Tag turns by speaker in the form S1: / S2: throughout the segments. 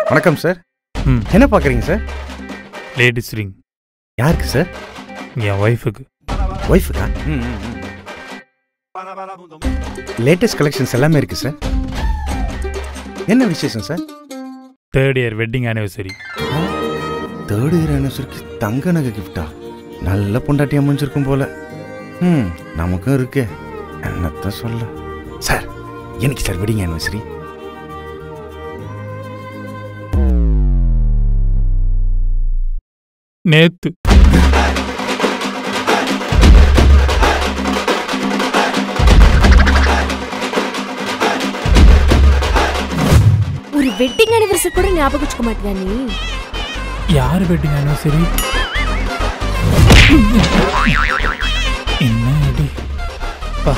S1: வணக்கம் சார்
S2: ம்
S1: என்ன பார்க்குறீங்க சார்
S2: லேடிஸ் ரிங்
S1: யாருக்கு சார்
S2: என் ஒய்ஃபுக்கு
S1: ஒய்ஃபுக்கா லேட்டஸ்ட் கலெக்ஷன்ஸ் எல்லாமே இருக்கு சார் என்ன விசேஷம் sir
S2: third year wedding anniversary
S1: third year ஆனிவர்சரிக்கு தங்க நகை கிஃப்டா நல்ல பொண்டாட்டி அமைஞ்சிருக்கும் போல ம் நமக்கும் இருக்கு என்னத்த சொல்ல சார் எனக்கு சார் வெட்டிங் ஆனிவர்சரி
S2: நேத்து
S3: ஒரு வெட்டிங் அனிவர்சரி கூட ஞாபகம் வச்சுக்க மாட்டியா நீ
S2: யார் வெட்டிங் ஆனிவர்சரி என்ன அடி பா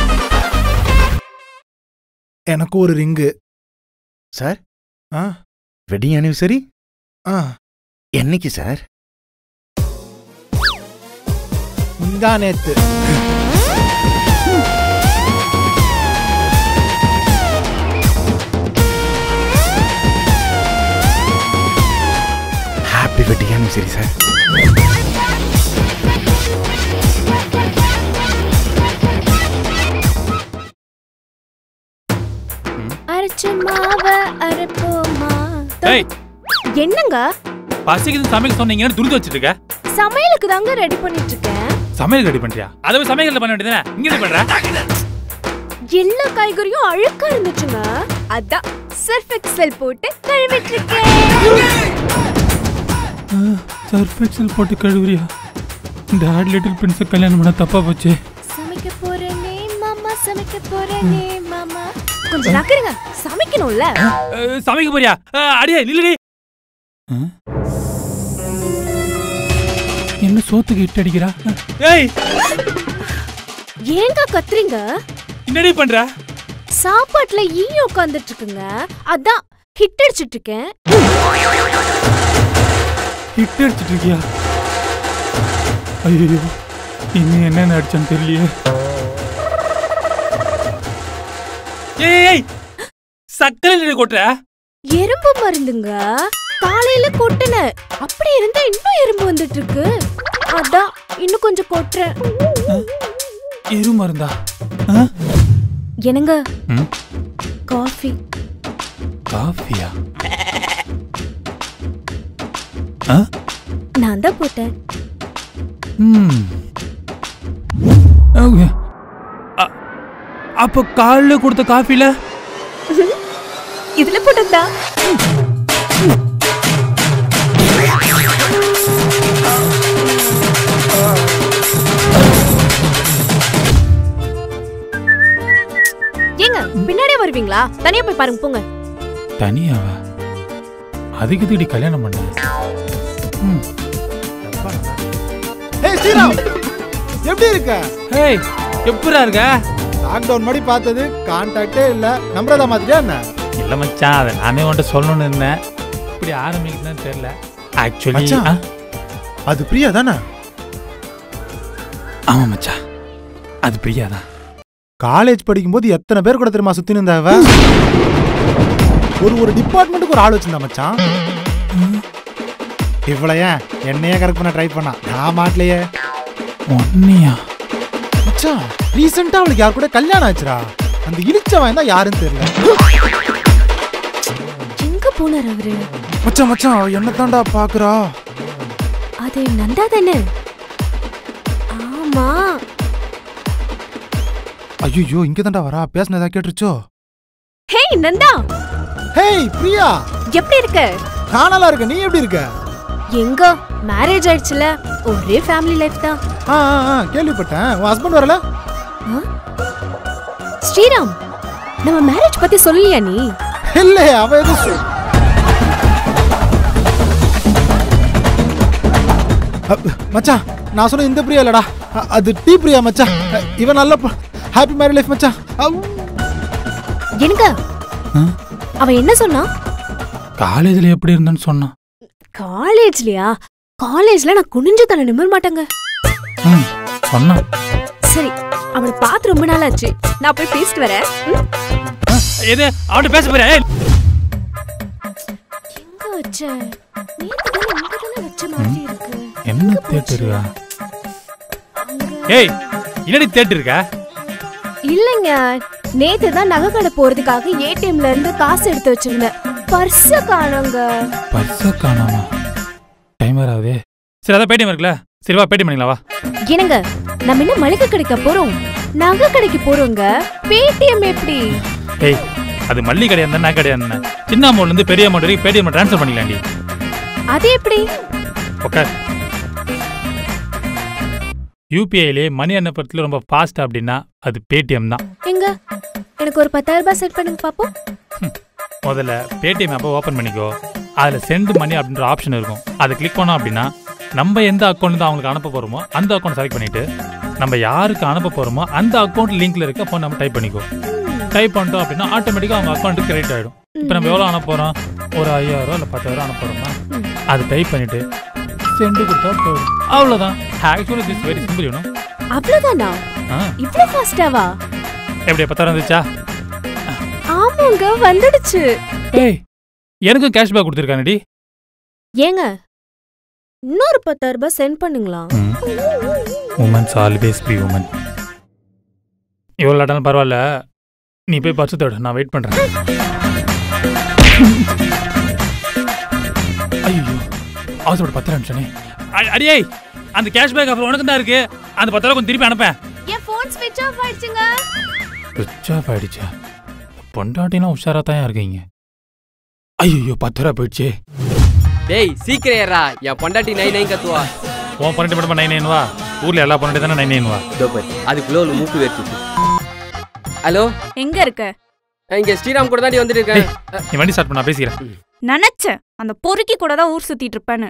S4: எனக்கு ஒரு ரிங்கு
S1: சார்
S4: ஆ
S1: வெட்டிங் ஆனிவர்சரி
S4: ஆ
S1: என்னைக்கு சார்
S4: முந்தா நேத்து
S1: ஹாப்பி வெட்டிங் ஆனிவர்சரி சார்
S3: அரைச்ச மாவ அரைப்போமா
S2: ஏய்
S3: என்னங்க
S2: பசிக்குது சமைக்க சொன்னீங்கன்னு துரிது வச்சிட்டு இருக்க
S3: சமையலுக்கு தாங்க ரெடி பண்ணிட்டு இருக்கேன்
S2: சமையல் ரெடி பண்றியா அதை போய் சமையல் பண்ண வேண்டியதானே இங்க ரெடி பண்ற
S3: எல்லா காய்கறியும் அழுக்கா இருந்துச்சுங்க அதான் சர்ஃப் எக்ஸல் போட்டு கழுவிட்டு இருக்கேன்
S2: சர்ஃப் எக்ஸல் போட்டு கழுவுறியா டாட் லிட்டில் பிரின்ஸை கல்யாணம் பண்ண தப்பா போச்சு
S3: சமைக்க போறேனே மாமா சமைக்க போறேனே மாமா கொஞ்சம் நகருங்க சமைக்கணும்ல
S2: அஹ், சமைக்க போறியா அஹ், அடியே நில்லுடி அஹ்? என்ன சோத்துக்கு இட்டு அடிக்கிறா ஏய்
S3: ஏங்க கத்துறீங்க
S2: என்னடி பண்ற
S3: சாப்பாட்டுல ஈ உட்காந்துட்டு இருக்குங்க அதான் ஹிட் அடிச்சிட்டு இருக்கேன்
S2: இட்டு அடிச்சிட்டு இருக்கியா ஐயோ இன்னும் என்ன அடிச்சான்னு தெரியலையே ஏய் ஏய், ஏய் சக்கரை இல்லடி கொட்டுற
S3: எறும்பு மருந்துங்க காலையில கொட்டுன அப்படி இருந்தா இன்னும் எறும்பு வந்துட்டு இருக்கு அதான் இன்னும் கொஞ்சம் கொட்டுறேன்
S2: எரு மருந்தா
S3: என்னங்க
S2: ம்?
S3: காஃபி
S2: காஃபியா
S3: நான் தான் போட்டேன்
S2: ம் ஓகே. அ- அப்போ காலைல கொடுத்த காஃபில
S3: இதுல போட்டதா ஏங்க பின்னாடியே வருவீங்களா தனியா போய் பாருங்க போங்க
S2: தனியாவா அதுக்கு திடி கல்யாணம் பண்ண ம்.
S4: ஏய் ஸ்ரீராம் எப்படி இருக்க
S2: ஹேய் எப்படா இருக்க
S4: லாக்டவுன் மாதிரி பார்த்தது கான்டாக்டே இல்ல நம்புறதா மாதிரியா என்ன
S2: இல்ல மச்சான் அதை நானே உன்கிட்ட சொல்லணும்னு இருந்தேன் இப்படி ஆரம்பிக்குதுன்னு தெரியல ஆக்சுவலி
S4: மச்சான். அது பிரியா தானே
S2: ஆமா மச்சான் அது பிரியாதான்
S4: காலேஜ் படிக்கும்போது எத்தனை பேர் கூட தெரியுமா சுத்தி இருந்தாவ ஒரு ஒரு டிபார்ட்மெண்ட்டுக்கு ஒரு ஆள் வச்சிருந்தா மச்சான் இவ்வளவு ஏன் என்னையே கரெக்ட் பண்ண ட்ரை பண்ணா நான் மாட்டலையே
S2: ஒன்னியா
S4: மச்சான் ரீசெண்டா அவளுக்கு யார் கூட கல்யாணம் ஆச்சுடா அந்த இழிச்சவன் தான் யாருன்னு தெரியல
S3: எங்க போனார் அவரு
S4: மச்சான் மச்சான் அவ என்ன தாண்டா பாக்குறா
S3: அது நந்தா தானே ஆமா
S4: ஐயோ இங்க தாண்டா வரா பேசினதா கேட்டுருச்சோ
S3: ஹேய் நந்தா
S4: ஹேய் பிரியா
S3: எப்படி இருக்க
S4: நான் நல்லா இருக்க நீ எப்படி இருக்க
S3: எங்க மேரேஜ் ஆயிடுச்சுல ஒரே ஃபேமிலி லைஃப் தான்
S4: ஆ ஆ, ஆ கேள்விப்பட்டேன் உன் ஹஸ்பண்ட் வரல
S3: ஆ? ஸ்ரீராம் நம்ம மேரேஜ் பத்தி சொல்லலையா நீ
S4: இல்ல அவ எதுவும் சொல்- அப், மச்சான் நான் சொன்ன இந்த பிரியா இல்லடா அ- அது டீ பிரியா மச்சான் அ, இவன் நல்ல ஹாப்பி மேரி லைஃப் மச்சான் அவ்.
S3: எனக்கு அவன் என்ன சொன்னான்
S2: காலேஜ்ல எப்படி இருந்தேன்னு சொன்னான்
S3: காலேஜ்லயா காலேஜ்ல நான் குனிஞ்சு தலை நிமிர மாட்டேங்க
S2: ம், சொன்னான்
S3: சரி அவனை பார்த்து ரொம்ப நாள் ஆச்சு நான் போய் பேசிட்டு வரேன் ம்?
S2: எது அவன்கிட்ட பேச போறேன்
S3: வச்சேன் நேத்து தானே இங்க தானே வச்ச மாதிரி இருக்கு
S2: என்ன தேட்டருவா
S3: அங்க-
S2: ஏய் என்னடி தேட்டர் இருக்கா
S3: இல்லைங்க நேத்து தான் நகை கடை போறதுக்காக ஏடிஎம்ல இருந்து காசு எடுத்து வச்சிருந்தேன் பர்ஸ காணோங்க
S2: பர்ஸ காணாமா டைம் வேற ஆகுதே சரி அதான் பேடிஎம் இருக்குல்ல சரி வா பேடிஎம் பண்ணிக்கலாம் வா
S3: என்னங்க நம்ம என்ன மளிகை கடைக்கு போறோம் நகை கடைக்கு போறோங்க பேடிஎம் எப்படி
S2: ஏய் அது மல்லி கடையா இருந்தா நான் கடையா இருந்தேன் சின்ன அமௌண்ட்ல இருந்து பெரிய அமௌண்ட் வரைக்கும் பேடிஎம் ட்ரான்ஸ்ஃபர் பண்ணிக்கலாம்டி
S3: அது எப்படி
S2: உட்கார் யூபிஐலே மணி அனுப்புறதுல ரொம்ப ஃபாஸ்ட் அப்படின்னா அது பேடிஎம் தான்
S3: எங்க எனக்கு ஒரு பத்தாயிரம் ரூபாய் செட் பண்ணுங்க பாப்போம்
S2: முதல்ல பேடிஎம் ஆப்பை ஓப்பன் பண்ணிக்கோ அதில் சென்ட் மணி அப்படின்ற ஆப்ஷன் இருக்கும் அதை கிளிக் பண்ணோம் அப்படின்னா நம்ம எந்த அக்கௌண்ட் தான் அவங்களுக்கு அனுப்ப போகிறோமோ அந்த அக்கௌண்ட் செலக்ட் பண்ணிட்டு நம்ம யாருக்கு அனுப்ப போகிறோமோ அந்த அக்கௌண்ட் லிங்க்ல இருக்க ஃபோன் நம்ம டைப் பண்ணிக்கோ டைப் பண்ணிட்டோம் அப்படின்னா ஆட்டோமேட்டிக்காக அவங்க அக்கௌண்ட்டுக்கு கிரெடிட் ஆகிடும் இப்போ நம்ம எவ்வளோ அனுப்ப போகிறோம் ஒரு ஐயாயிரம் இல்லை பத்தாயிரம் அனுப்ப போகிறோமா அது டைப் பண்ணிட்டு சென்ட் கொடுத்தா போதும் அவ்வளோதான் actually this very simple you know
S3: அவ்வளவுதானா
S2: ஆ
S3: இவ்ளோ ஃபாஸ்டாவா
S2: எப்படி பத்தாயிரம் வந்துச்சா
S3: ஆமாங்க வந்துடுச்சு
S2: ஏய் எனக்கும் கேஷ்பேக் கொடுத்துருக்கானடி
S3: ஏங்க இன்னொரு பத்தாயிரம் ரூபாய் சென்ட் பண்ணுங்களா
S2: உமன்ஸ் ஆல்வேஸ் பி உமன் இவ்வளோ லேட்டாலும் பரவாயில்ல நீ போய் பர்ஸ் தேடு நான் வெயிட் பண்ணுறேன் ஐயோ அவசரப்பட்டு பத்திரம் அனுப்பிச்சனே அடியே அந்த கேஷ்பேக் அப்புறம் உனக்கு தான் இருக்கு அந்த பத்தாயிரம் கொஞ்சம் திருப்பி அனுப்பேன்
S3: என் போன் ஸ்விட்ச் ஆஃப் ஆயிடுச்சுங்க
S2: சுவிட்ச் ஆஃப் ஆயிடுச்சா பொண்டாட்டினா உஷாரா தான் இருக்கீங்க ஐயோ பத்து ரூபா போயிடுச்சே
S5: டேய் சீக்கிரம் ஏறா என் பொண்டாட்டி நை நை கத்துவா
S2: உன் பொண்டாட்டி மட்டும் நைன் நைன் வா ஊர்ல எல்லா பொண்டாட்டி தானே நைன் நைன் வா
S5: இதோ பாரு அதுக்குள்ள ஒரு மூக்கு வேர்த்துச்சு ஹலோ
S6: எங்க இருக்க
S5: இங்க ஸ்ரீராம் கூட தாண்டி வந்துட்டு இருக்கேன் அ,
S2: நீ வண்டி ஸ்டார்ட் பண்ண நான் பேசிக்கிறேன்
S6: நினைச்சேன் அந்த பொறுக்கி கூட தான் ஊர் சுத்திட்டு இருப்பேன்னு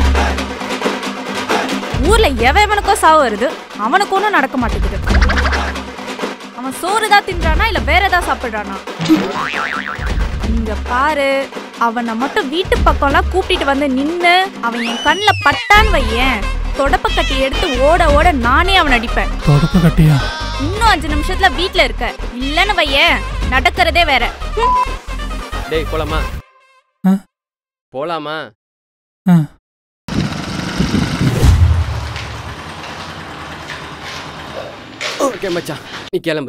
S6: ஊர்ல எவன் எவனுக்கோ சாவு வருது அவனுக்கு ஒன்றும் நடக்க மாட்டேங்குது அவன் சோறு தான் தின்றானா இல்ல வேற ஏதாவது சாப்பிடுறானா இங்க பாரு அவனை மட்டும் வீட்டு பக்கம்லாம் கூப்பிட்டு வந்து நின்னு அவன் என் கண்ணில் பட்டான்னு வையேன் தொடப்ப கட்டி எடுத்து ஓட ஓட நானே அவன் அடிப்பேன்
S2: தொடப்பு கட்டியா
S6: இன்னும் அஞ்சு நிமிஷத்துல வீட்ல இருக்க இல்லன்னு வையேன் நடக்கிறதே வேற ஹம்.
S5: டேய் போலாமா
S2: ஆ?
S5: போலாமா
S2: ஆ.
S5: ஓகே மச்சான் நீ கிளம்பு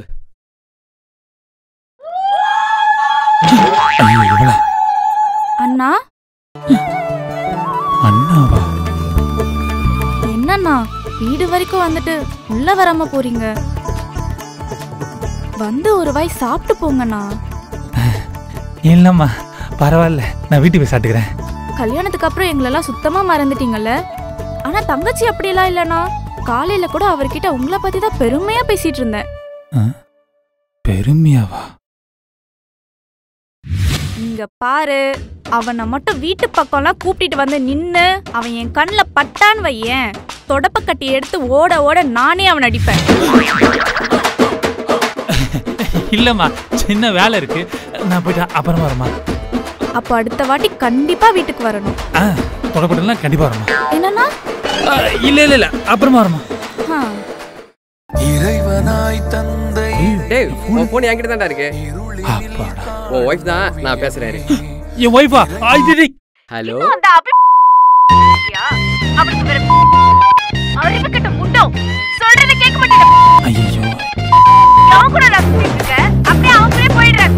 S2: ஐயோ இவள
S6: அண்ணா
S2: அண்ணாவா
S6: என்னண்ணா வீடு வரைக்கும் வந்துட்டு உள்ள வராம போறீங்க வந்து ஒரு வாய் சாப்பிட்டு போங்கண்ணா
S2: இல்லம்மா பரவாயில்ல நான் வீட்டுக்கு போய் சாப்பிட்டுக்கிறேன்
S6: கல்யாணத்துக்கு அப்புறம் எங்களெல்லாம் சுத்தமா மறந்துட்டீங்கல்ல ஆனா தங்கச்சி அப்படியெல்லாம் இல்லைண்ணா காலையில கூட அவர்கிட்ட உங்களை பத்தி தான் பெருமையா பேசிட்டு இருந்தேன்
S2: பெருமையாவா
S6: இங்க பாரு அவனை மட்டும் வீட்டு பக்கம்லாம் கூப்பிட்டு வந்து நின்னு அவன் என் கண்ணில் பட்டான்னு வையேன் தொடப்ப கட்டி எடுத்து ஓட ஓட நானே அவன் அடிப்பேன்
S2: இல்லம்மா சின்ன வேலை இருக்கு நான் போயிட்டு அப்புறமா வரமா
S6: அப்போ அடுத்த வாட்டி கண்டிப்பா வீட்டுக்கு வரணும்
S2: ஆ தொடப்பட்டுலாம் கண்டிப்பா வரமா
S6: என்னன்னா
S2: இல்ல இல்ல இல்ல அப்புறமா வரமா
S6: ஆ,
S5: டேய் உன் போன் என்கிட்ட தான்டா இருக்கு
S2: அப்பாடா
S5: உன் ஒய்ஃப் தான் நான் பேசுறேன் இரு.
S2: என் ஒய்ஃபா ஐடி
S5: ஹலோ
S6: அந்த அபி- யா, அவனுக்கு வேற அறிவுக்கெட்ட முண்டம். சொல்றதை கேட்க மாட்டேங்கிற.
S2: ஐயோ
S6: அவன் கூட நான் சுத்திட்டு இருக்கேன். அப்படியே அவன் கூடயே போயிடுறேன்.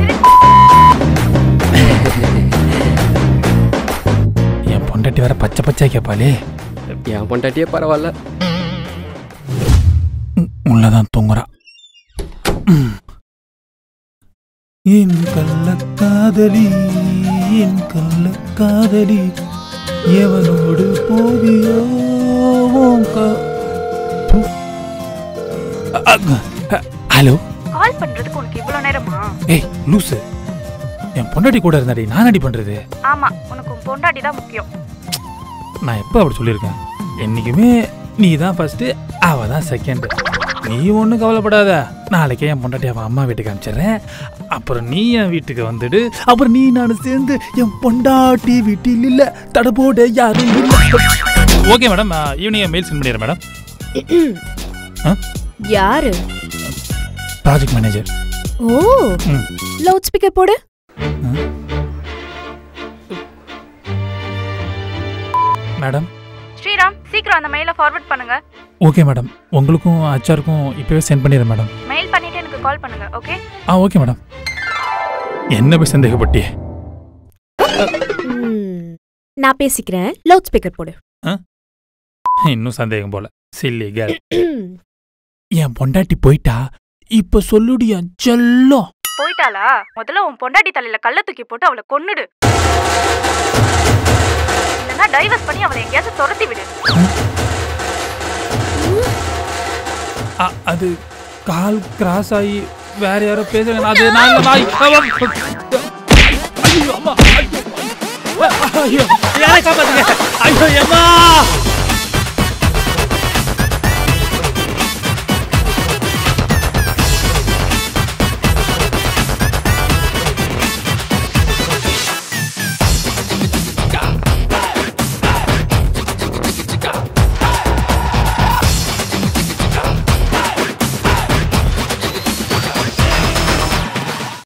S2: என் பொண்டாட்டி வேற பச்சை பச்சை கேப்பாளே
S5: என் பொண்டாட்டியே பரவாயில்ல
S2: உ- உள்ளதான் தூங்குறா ம். என் கள்ள காதலி என் கள்ள காதலி எவனோடு போதியோ உன் க- ப்பு. அ- அ- அ- ஹலோ
S6: கால் பண்றதுக்கு உனக்கு இவ்வளவு நேரமா
S2: ஏய் லூசு என் பொண்டாட்டி கூட இருந்தாடி நான் அடி பண்றது
S6: ஆமா உனக்கு உன் பொண்டாட்டி தான் முக்கியம்
S2: நான் எப்போ அப்படி சொல்லியிருக்கேன் என்றைக்குமே நீ தான் ஃபர்ஸ்ட் அவ தான் செகண்ட் நீ ஒன்றும் கவலைப்படாத நாளைக்கே என் பொண்டாட்டி அவன் அம்மா வீட்டுக்கு அனுப்பிச்சிடுறேன் அப்புறம் நீ என் வீட்டுக்கு வந்துடு அப்புறம் நீ நான் சேர்ந்து என் பொண்டாட்டி வீட்டில் இல்லை தடபோட யாரும் இல்லை okay madam evening mail send பண்ணிடுறேன் மேடம்
S3: யாரு
S2: ப்ராஜெக்ட் மேனேஜர்
S3: ஓ
S2: ம்
S3: லவுட் ஸ்பீக்கர் போடு
S2: மேடம்
S6: ஸ்ரீராம் சீக்கிரம் அந்த மெயிலை ஃபார்வர்ட் பண்ணுங்க
S2: ஓகே மேடம் உங்களுக்கும் அச்சாருக்கும் இப்போவே சென்ட் பண்ணிடுறேன் மேடம்
S6: மெயில் பண்ணிட்டு எனக்கு கால் பண்ணுங்க ஓகே
S2: ஆ ஓகே மேடம் என்ன போய் சந்தேகப்பட்டியே
S3: ம், நான் பேசிக்கிறேன் லவுட் ஸ்பீக்கர் போடு
S2: இன்னும் சந்தேகம் போல சில்லி கேர் என் பொண்டாட்டி போயிட்டா இப்ப சொல்லுடியா செல்லம்
S6: போயிட்டாளா முதல்ல உன் பொண்டாட்டி தலையில கள்ள தூக்கி போட்டு அவளை கொன்னுடு இல்லைன்னா டைவர்ஸ் பண்ணி அவளை எங்கேயாச்சும் துரத்தி விடு
S2: அ- அது கால் கிராஸ் ஆகி வேற யாரோ பேசுறேன் அது நான் இல்ல, நாய். ஐயோ, அம்மா. ஐயோ, ஐயோ, யாரை காப்பாத்துங்க ஐயோ அம்மா